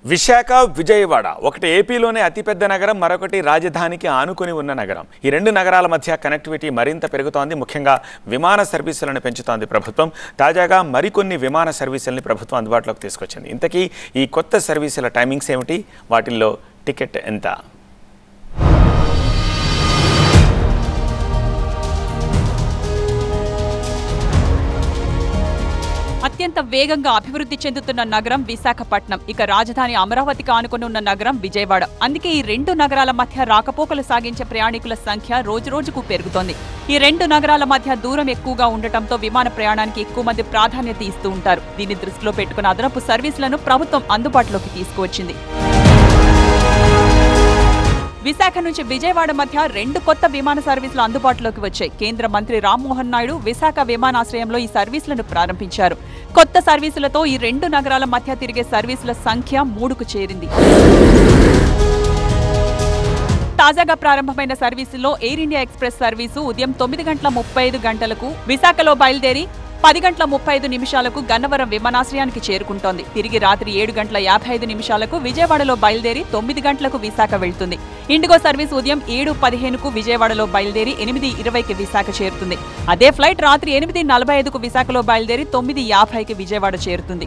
విశాఖ విజయవాడ ఒకటి ఏపీలోనే అతిపెద్ద నగరం మరొకటి రాజధానికి ఆనుకుని ఉన్న నగరం ఈ రెండు నగరాల మధ్య కనెక్టివిటీ మరింత పెరుగుతోంది ముఖ్యంగా విమాన సర్వీసులను పెంచుతోంది ప్రభుత్వం తాజాగా మరికొన్ని విమాన సర్వీసుల్ని ప్రభుత్వం అందుబాటులోకి తీసుకొచ్చింది ఇంతకీ ఈ కొత్త సర్వీసుల టైమింగ్స్ ఏమిటి వాటిల్లో టికెట్ ఎంత అత్యంత వేగంగా అభివృద్ధి చెందుతున్న నగరం విశాఖపట్నం ఇక రాజధాని అమరావతికి ఆనుకుని ఉన్న నగరం విజయవాడ అందుకే ఈ రెండు నగరాల మధ్య రాకపోకలు సాగించే ప్రయాణికుల సంఖ్య రోజురోజుకు పెరుగుతోంది ఈ రెండు నగరాల మధ్య దూరం ఎక్కువగా ఉండటంతో విమాన ప్రయాణానికి ఎక్కువ మంది ప్రాధాన్యత ఇస్తూ ఉంటారు దీన్ని దృష్టిలో పెట్టుకున్న అదనపు సర్వీసులను ప్రభుత్వం అందుబాటులోకి తీసుకువచ్చింది విశాఖ నుంచి విజయవాడ మధ్య రెండు కొత్త విమాన సర్వీసులు అందుబాటులోకి వచ్చాయి కేంద్ర మంత్రి రామ్మోహన్ నాయుడు విశాఖ విమానాశ్రయంలో ఈ సర్వీసులను ప్రారంభించారు కొత్త సర్వీసులతో ఈ రెండు నగరాల మధ్య తిరిగే సర్వీసుల సంఖ్య మూడుకు చేరింది తాజాగా ప్రారంభమైన సర్వీసుల్లో ఎయిర్ ఇండియా ఎక్స్ప్రెస్ సర్వీసు ఉదయం తొమ్మిది గంటల ముప్పై ఐదు గంటలకు విశాఖలో బయలుదేరి పది గంటల ముప్పై ఐదు నిమిషాలకు గన్నవరం విమానాశ్రయానికి చేరుకుంటోంది తిరిగి రాత్రి ఏడు గంటల యాభై ఐదు నిమిషాలకు విజయవాడలో బయలుదేరి తొమ్మిది గంటలకు విశాఖ వెళ్తుంది ఇండిగో సర్వీస్ ఉదయం ఏడు పదిహేనుకు విజయవాడలో బయలుదేరి ఎనిమిది ఇరవైకి విశాఖ చేరుతుంది అదే ఫ్లైట్ రాత్రి ఎనిమిది నలభై ఐదుకు విశాఖలో బయలుదేరి తొమ్మిది యాభైకి విజయవాడ చేరుతుంది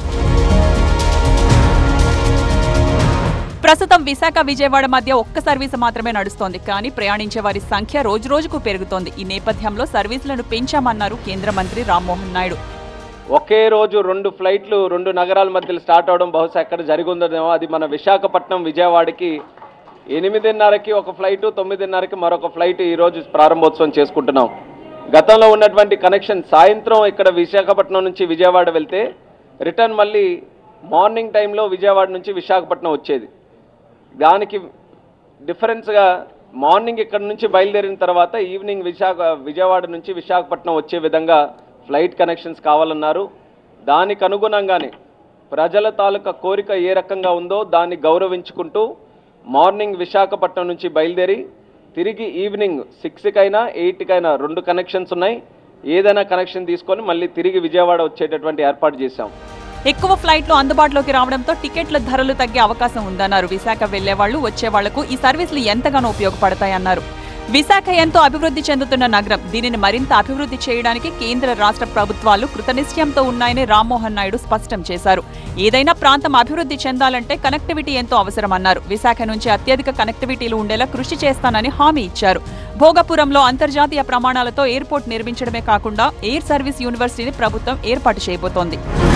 ప్రస్తుతం విశాఖ విజయవాడ మధ్య ఒక్క సర్వీసు మాత్రమే నడుస్తోంది కానీ ప్రయాణించే వారి సంఖ్య రోజురోజుకు పెరుగుతోంది ఈ నేపథ్యంలో సర్వీసులను పెంచామన్నారు కేంద్ర మంత్రి రామ్మోహన్ నాయుడు ఒకే రోజు రెండు ఫ్లైట్లు రెండు నగరాల మధ్యలో స్టార్ట్ అవడం బహుశా ఎక్కడ జరిగి ఉందనేమో అది మన విశాఖపట్నం విజయవాడకి ఎనిమిదిన్నరకి ఒక ఫ్లైట్ తొమ్మిదిన్నరకి మరొక ఫ్లైట్ ఈరోజు ప్రారంభోత్సవం చేసుకుంటున్నాం గతంలో ఉన్నటువంటి కనెక్షన్ సాయంత్రం ఇక్కడ విశాఖపట్నం నుంచి విజయవాడ వెళ్తే రిటర్న్ మళ్ళీ మార్నింగ్ టైంలో విజయవాడ నుంచి విశాఖపట్నం వచ్చేది దానికి డిఫరెన్స్గా మార్నింగ్ ఇక్కడ నుంచి బయలుదేరిన తర్వాత ఈవినింగ్ విశాఖ విజయవాడ నుంచి విశాఖపట్నం వచ్చే విధంగా ఫ్లైట్ కనెక్షన్స్ కావాలన్నారు దానికి అనుగుణంగానే ప్రజల తాలూకా కోరిక ఏ రకంగా ఉందో దాన్ని గౌరవించుకుంటూ మార్నింగ్ విశాఖపట్నం నుంచి బయలుదేరి తిరిగి ఈవినింగ్ సిక్స్కైనా ఎయిట్కైనా రెండు కనెక్షన్స్ ఉన్నాయి ఏదైనా కనెక్షన్ తీసుకొని మళ్ళీ తిరిగి విజయవాడ వచ్చేటటువంటి ఏర్పాటు చేశాం ఎక్కువ ఫ్లైట్లు అందుబాటులోకి రావడంతో టికెట్ల ధరలు తగ్గే అవకాశం ఉందన్నారు విశాఖ వెళ్లే వాళ్ళు వచ్చే వాళ్లకు ఈ సర్వీసులు ఎంతగానో ఉపయోగపడతాయన్నారు విశాఖ ఎంతో అభివృద్ధి చెందుతున్న నగరం దీనిని మరింత అభివృద్ధి చేయడానికి కేంద్ర రాష్ట్ర ప్రభుత్వాలు కృతనిశ్చయంతో ఉన్నాయని రామ్మోహన్ నాయుడు స్పష్టం చేశారు ఏదైనా ప్రాంతం అభివృద్ధి చెందాలంటే కనెక్టివిటీ ఎంతో అవసరమన్నారు విశాఖ నుంచి అత్యధిక కనెక్టివిటీలు ఉండేలా కృషి చేస్తానని హామీ ఇచ్చారు భోగపురంలో అంతర్జాతీయ ప్రమాణాలతో ఎయిర్పోర్ట్ నిర్మించడమే కాకుండా ఎయిర్ సర్వీస్ యూనివర్సిటీని ప్రభుత్వం ఏర్పాటు చేయబోతోంది